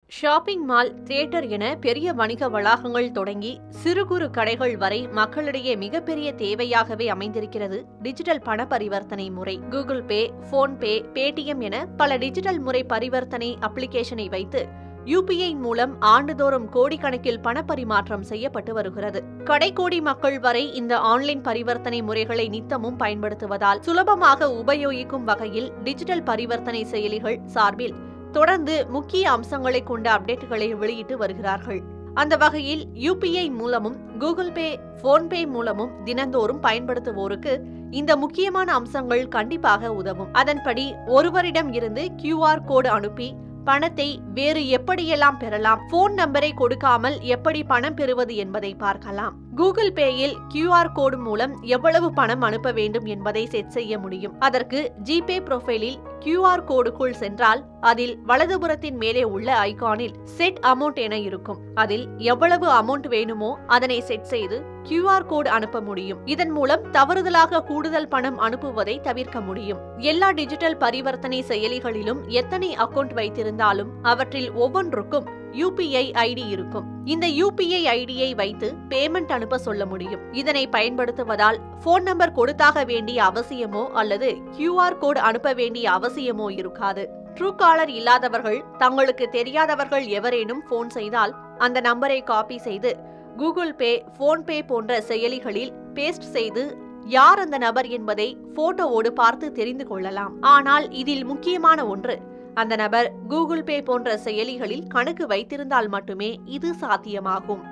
shopping mall theatre என பெரிய வணிக வளாகங்கள் தொடங்கி சிறு குறு கடைகள் வரை மக்களிடையே மிகப்பெரிய தேவையாகவே அமைந்திருக்கிறது டிஜிட்டல் பண பரிவர்த்தனை முறை கூகுள் பே போன்பே பேடிஎம் என பல டிஜிட்டல் முறை பரிவர்த்தனை அப்ளிகேஷனை வைத்து யூபிஐ மூலம் ஆண்டுதோறும் கோடிக்கணக்கில் பணப்பரிமாற்றம் செய்யப்பட்டு வருகிறது கடைக்கோடி மக்கள் வரை இந்த ஆன்லைன் பரிவர்த்தனை முறைகளை நித்தமும் பயன்படுத்துவதால் சுலபமாக உபயோகிக்கும் வகையில் டிஜிட்டல் பரிவர்த்தனை செயலிகள் சார்பில் தொடர்ந்து முக்கிய அம்சங்களை கொண்ட அப்டேட்டுகளை வெளியிட்டு வருகிறார்கள் அந்த வகையில் யூபிஐ மூலமும் கூகுள் பே போன்பே மூலமும் தினந்தோறும் பயன்படுத்துவோருக்கு இந்த முக்கியமான அம்சங்கள் கண்டிப்பாக உதவும் அதன்படி ஒருவரிடம் இருந்து கியூஆர் கோடு அனுப்பி பணத்தை வேறு எப்படியெல்லாம் பெறலாம் போன் நம்பரை கொடுக்காமல் எப்படி பணம் பெறுவது என்பதை பார்க்கலாம் கூகுள் பேயில் கியூஆர் கோடு மூலம் எவ்வளவு பணம் அனுப்ப வேண்டும் என்பதை செட் செய்ய முடியும் அதற்கு ஜிபே ப்ரொஃபைலில் கியூஆர் கோடுக்குள் சென்றால் அதில் வலதுபுறத்தின் மேலே உள்ள ஐகானில் செட் அமௌண்ட் என இருக்கும் அதில் எவ்வளவு அமௌண்ட் வேணுமோ அதனை செட் செய்து கியூஆர் கோடு அனுப்ப முடியும் இதன் மூலம் தவறுதலாக கூடுதல் பணம் அனுப்புவதை தவிர்க்க முடியும் எல்லா டிஜிட்டல் பரிவர்த்தனை செயலிகளிலும் எத்தனை அக்கவுண்ட் வைத்திருந்தாலும் அவற்றில் ஒவ்வொன்றுக்கும் யூபிஐ ஐடி இருக்கும் இந்த யூபிஐ ஐடியை வைத்து பேமெண்ட் அனுப்ப சொல்ல முடியும் இதனை பயன்படுத்துவதால் போன் நம்பர் கொடுத்தாக வேண்டிய அவசியமோ அல்லது கியூஆர் கோடு அனுப்ப வேண்டிய அவசியமோ இருக்காது ட்ரூ காலர் இல்லாதவர்கள் தங்களுக்கு தெரியாதவர்கள் எவரேனும் போன் செய்தால் அந்த நம்பரை காப்பி செய்து கூகுள் பே போன்பே போன்ற செயலிகளில் பேஸ்ட் செய்து யார் அந்த நபர் என்பதை போட்டோவோடு பார்த்து தெரிந்து கொள்ளலாம் ஆனால் இதில் முக்கியமான ஒன்று அந்த நபர் கூகுள் பே போன்ற செயலிகளில் கணக்கு வைத்திருந்தால் மட்டுமே இது சாத்தியமாகும்